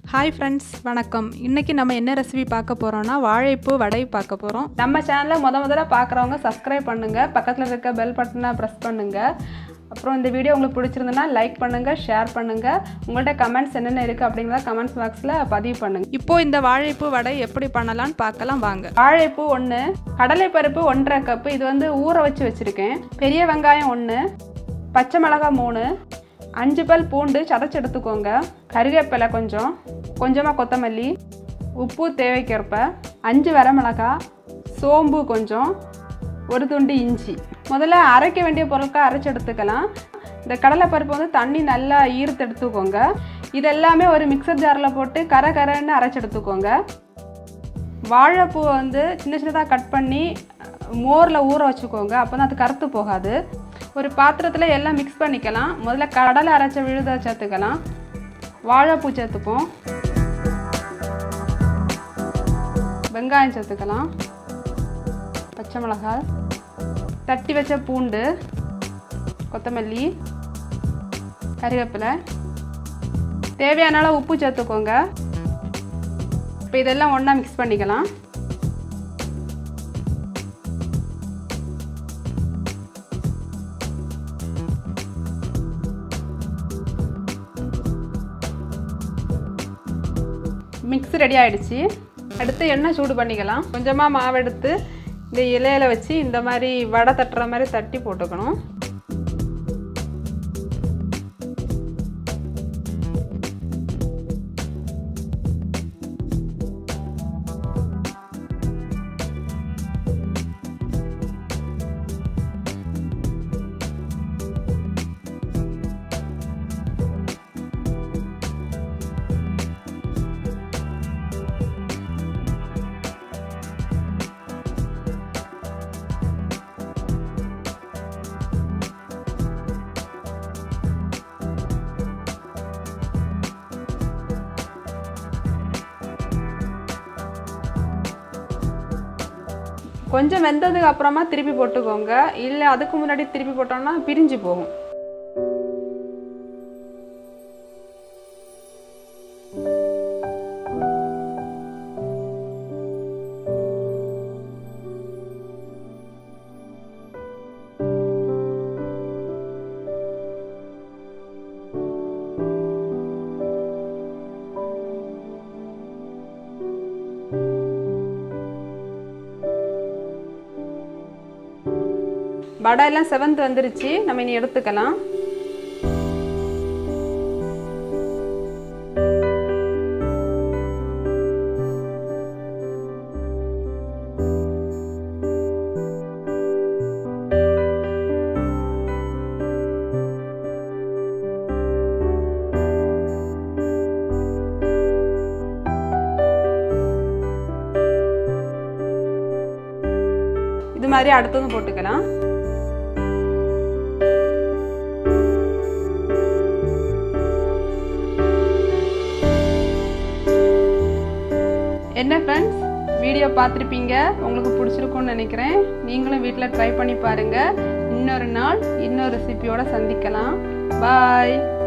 hi friends வணக்கம் இன்றைக்கி நம்ம என்ன ரெசிபி பார்க்க போகிறோம்னா வாழைப்பூ வடை பார்க்க போகிறோம் நம்ம சேனலை முத முதல்ல பார்க்குறவங்க சப்ஸ்கிரைப் பண்ணுங்கள் பக்கத்தில் இருக்க பெல் பட்டனை ப்ரெஸ் பண்ணுங்கள் அப்புறம் இந்த வீடியோ உங்களுக்கு பிடிச்சிருந்துன்னா லைக் பண்ணுங்கள் ஷேர் பண்ணுங்கள் உங்கள்ட்ட கமெண்ட்ஸ் என்னென்ன இருக்குது அப்படிங்கிறத கமெண்ட்ஸ் பாக்ஸில் பதிவு பண்ணுங்கள் இப்போது இந்த வாழைப்பூ வடை எப்படி பண்ணலாம்னு பார்க்கலாம் வாங்க வாழைப்பூ ஒன்று கடலைப்பருப்பு ஒன்றரை கப்பு இது வந்து ஊற வச்சு வச்சுருக்கேன் பெரிய வெங்காயம் ஒன்று பச்சை மிளகாய் மூணு அஞ்சு பல் பூண்டு சதைச்சு எடுத்துக்கோங்க கருவேப்பிலை கொஞ்சம் கொஞ்சமாக கொத்தமல்லி உப்பு தேவைக்கேற்ப அஞ்சு வரமிளகாய் சோம்பு கொஞ்சம் ஒரு துண்டு இஞ்சி முதல்ல அரைக்க வேண்டிய பொருட்களை அரைச்சி எடுத்துக்கலாம் இந்த கடலைப்பருப்பு வந்து தண்ணி நல்லா ஈர்த்து எடுத்துக்கோங்க இதெல்லாமே ஒரு மிக்சர் ஜாரில் போட்டு கரை கரைன்னு அரைச்சி எடுத்துக்கோங்க வாழைப்பூவை வந்து சின்ன சின்னதாக கட் பண்ணி மோரில் ஊற வச்சுக்கோங்க அப்போ தான் அது கருத்து போகாது ஒரு பாத்திரத்தில் எல்லாம் மிக்ஸ் பண்ணிக்கலாம் முதல்ல கடலை அரைச்ச விழுத சேர்த்துக்கலாம் வாழைப்பூ சேர்த்துப்போம் வெங்காயம் சேர்த்துக்கலாம் பச்சை மிளகாய் தட்டி வச்ச பூண்டு கொத்தமல்லி கறிவேப்பிலை தேவையான அளவு உப்பு சேர்த்துக்கோங்க இப்போ இதெல்லாம் ஒன்றா மிக்ஸ் பண்ணிக்கலாம் மிக்ஸ் ரெடி ஆகிடுச்சு அடுத்து எண்ணெய் சூடு பண்ணிக்கலாம் கொஞ்சமாக மாவு எடுத்து இந்த இலையில வச்சு இந்த மாதிரி வடை தட்டுற மாதிரி தட்டி போட்டுக்கணும் கொஞ்சம் வெந்ததுக்கு அப்புறமா திருப்பி போட்டுக்கோங்க இல்லை அதுக்கு முன்னாடி திருப்பி போட்டோம்னா பிரிஞ்சு போகும் வடை எல்லாம் செவந்து வந்துருச்சு நம்ம இனி எடுத்துக்கலாம் இது மாதிரி அடுத்ததும் போட்டுக்கலாம் என்ன ஃப்ரெண்ட்ஸ் வீடியோ பார்த்துருப்பீங்க உங்களுக்கு பிடிச்சிருக்கும்னு நினைக்கிறேன் நீங்களும் வீட்டில் ட்ரை பண்ணி பாருங்கள் இன்னொரு நாள் இன்னொரு ரெசிபியோட சந்திக்கலாம் பாய்